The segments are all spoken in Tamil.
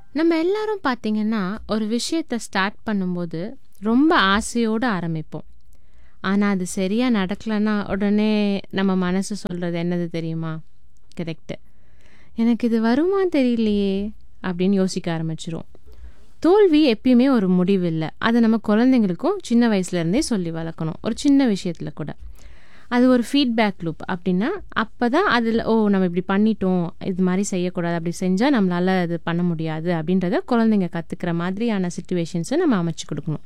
நம்ம எல்லாரும் பார்த்தீங்கன்னா ஒரு விஷயத்தை ஸ்டார்ட் பண்ணும்போது ரொம்ப ஆசையோடு ஆரம்பிப்போம் ஆனால் அது சரியாக நடக்கலைன்னா உடனே நம்ம மனசு சொல்கிறது என்னது தெரியுமா கரெக்டு எனக்கு இது வருமா தெரியலையே அப்படின்னு யோசிக்க ஆரம்பிச்சிரும் தோல்வி எப்பயுமே ஒரு முடிவு இல்லை அதை நம்ம குழந்தைங்களுக்கும் சின்ன வயசுலேருந்தே சொல்லி வளர்க்கணும் ஒரு சின்ன விஷயத்தில் கூட அது ஒரு ஃபீட்பேக் லூப் அப்படின்னா அப்போ தான் அதில் ஓ நம்ம இப்படி பண்ணிட்டோம் இது மாதிரி செய்யக்கூடாது அப்படி செஞ்சால் நம்மளால் அது பண்ண முடியாது அப்படின்றத குழந்தைங்க கற்றுக்கிற மாதிரியான சுச்சுவேஷன்ஸை நம்ம அமைச்சு கொடுக்கணும்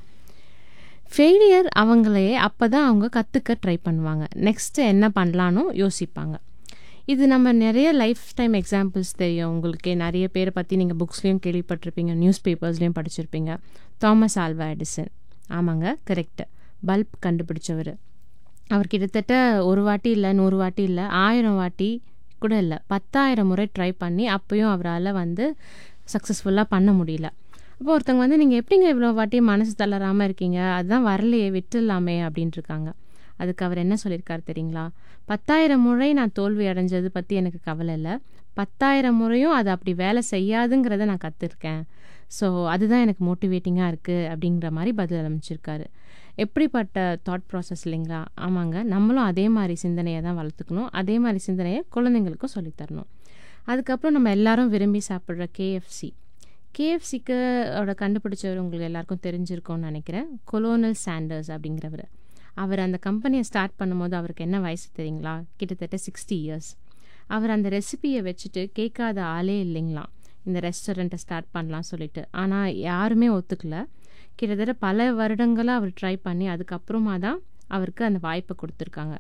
ஃபெயிலியர் அவங்களே அப்போ தான் அவங்க கற்றுக்க ட்ரை பண்ணுவாங்க நெக்ஸ்ட்டு என்ன பண்ணலான்னு யோசிப்பாங்க இது நம்ம நிறைய லைஃப் டைம் எக்ஸாம்பிள்ஸ் தெரியும் உங்களுக்கே நிறைய பேரை பற்றி நீங்கள் புக்ஸ்லேயும் கேள்விப்பட்டிருப்பீங்க நியூஸ் பேப்பர்ஸ்லேயும் படிச்சிருப்பீங்க தாமஸ் ஆல்வா எடிசன் ஆமாங்க கரெக்டு பல்ப் கண்டுபிடிச்சவர் அவர் கிட்டத்தட்ட ஒரு வாட்டி இல்லை நூறு வாட்டி இல்லை ஆயிரம் வாட்டி கூட இல்லை பத்தாயிரம் முறை ட்ரை பண்ணி அப்பயும் அவரால் வந்து சக்ஸஸ்ஃபுல்லாக பண்ண முடியல அப்போ ஒருத்தவங்க வந்து நீங்கள் எப்படிங்க இவ்வளோ வாட்டி மனசு தளராமல் இருக்கீங்க அதுதான் வரலையே விட்டுடலாமே அப்படின்ட்டு இருக்காங்க அதுக்கு அவர் என்ன சொல்லியிருக்காரு தெரியுங்களா பத்தாயிரம் முறை நான் தோல்வி அடைஞ்சது பற்றி எனக்கு கவலை இல்லை பத்தாயிரம் முறையும் அது அப்படி வேலை செய்யாதுங்கிறத நான் கற்றுருக்கேன் ஸோ அதுதான் எனக்கு மோட்டிவேட்டிங்காக இருக்குது அப்படிங்கிற மாதிரி பதில் அமைச்சிருக்காரு எப்படிப்பட்ட தாட் ப்ராசஸ் இல்லைங்களா ஆமாங்க நம்மளும் அதே மாதிரி சிந்தனையை தான் வளர்த்துக்கணும் அதே மாதிரி சிந்தனையை குழந்தைங்களுக்கும் சொல்லித்தரணும் அதுக்கப்புறம் நம்ம எல்லாரும் விரும்பி சாப்பிட்ற கேஎஃப்சி கேஎஃப்சிக்கு அவரோட கண்டுபிடிச்சவர் உங்களுக்கு எல்லாருக்கும் தெரிஞ்சிருக்கும்னு நினைக்கிறேன் கொலோனல் சாண்டர்ஸ் அப்படிங்கிறவர் அவர் அந்த கம்பெனியை ஸ்டார்ட் பண்ணும்போது அவருக்கு என்ன வயசு தெரியுங்களா கிட்டத்தட்ட சிக்ஸ்டி இயர்ஸ் அவர் அந்த ரெசிபியை வச்சுட்டு கேட்காத ஆளே இல்லைங்களாம் இந்த ரெஸ்டாரண்ட்டை ஸ்டார்ட் பண்ணலாம் சொல்லிட்டு ஆனால் யாருமே ஒத்துக்கல கிட்டத்தட்ட பல வருடங்களாக அவர் ட்ரை பண்ணி அதுக்கப்புறமா தான் அவருக்கு அந்த வாய்ப்பை கொடுத்துருக்காங்க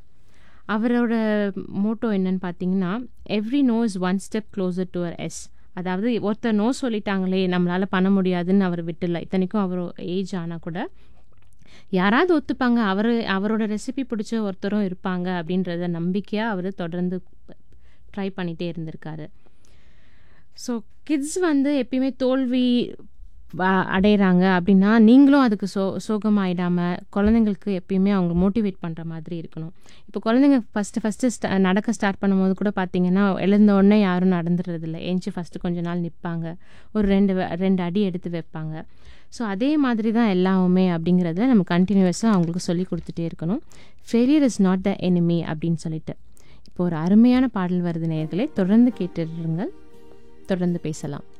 அவரோட மோட்டோ என்னன்னு பார்த்தீங்கன்னா every no is one step closer to a yes அதாவது ஒருத்தர் நோ சொல்லிட்டாங்களே நம்மளால் பண்ண முடியாதுன்னு அவர் விட்டுல இத்தனைக்கும் அவர் ஏஜ் ஆனால் கூட யாராவது ஒத்துப்பாங்க அவர் அவரோட ரெசிபி பிடிச்ச ஒருத்தரும் இருப்பாங்க அப்படின்றத நம்பிக்கையாக அவர் தொடர்ந்து ட்ரை பண்ணிகிட்டே இருந்திருக்காரு ஸோ கிட்ஸ் வந்து எப்பயுமே தோல்வி அடையிறாங்க அப்படின்னா நீங்களும் அதுக்கு சோ சோகமாயிடாமல் குழந்தைங்களுக்கு எப்பயுமே அவங்க மோட்டிவேட் பண்ணுற மாதிரி இருக்கணும் இப்போ குழந்தைங்க ஃபஸ்ட்டு ஃபஸ்ட்டு ஸ்ட நடக்க ஸ்டார்ட் பண்ணும்போது கூட பார்த்தீங்கன்னா எழுந்த உடனே யாரும் நடந்துடுறதில்ல ஏஞ்சி ஃபஸ்ட்டு கொஞ்ச நாள் நிற்பாங்க ஒரு ரெண்டு ரெண்டு அடி எடுத்து வைப்பாங்க ஸோ அதே மாதிரி தான் எல்லாமே அப்படிங்கிறத நம்ம கண்டினியூஸாக அவங்களுக்கு சொல்லி கொடுத்துட்டே இருக்கணும் failure is not the enemy அப்படின்னு சொல்லிட்டு இப்போ ஒரு அருமையான பாடல் வருது நேர்களே தொடர்ந்து கேட்டுருங்கள் தொடர்ந்து பேசலாம்